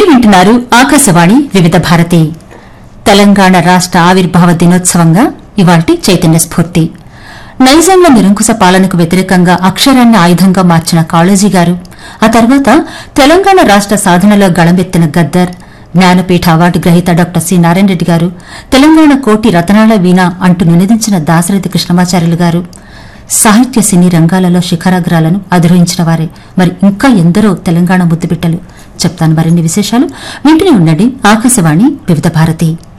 మీరు వింటున్నారు ఆకాశవాణి వివిధ భారతి తెలంగాణ రాష్ట ఆవిర్భావ దినోత్సవంగా ఇవాల్టి చైతన్య స్ఫూర్తి నైజాంల నిరంకుశ పాలనకు వ్యతిరేకంగా అక్షరాన్ని ఆయుధంగా మార్చిన కాళోజీ గారు ఆ తర్వాత తెలంగాణ రాష్ట సాధనలో గళమెత్తిన గద్దర్ జ్ఞానపీఠ అవార్డు గ్రహీత డాక్టర్ సి నారాయణ రెడ్డి గారు తెలంగాణ కోటి రతనాల వీణ అంటూ నినదించిన దాసరథి కృష్ణమాచార్యులు గారు సాహిత్య సినీ రంగాలలో శిఖరాగ్రాలను అధిరోహించిన వారే మరి ఇంకా ఎందరో తెలంగాణ ముద్దుబిట్టలు చెప్తాను మరిన్ని విశేషాలు వింటూనే ఉండండి ఆకాశవాణి వివిధ భారతి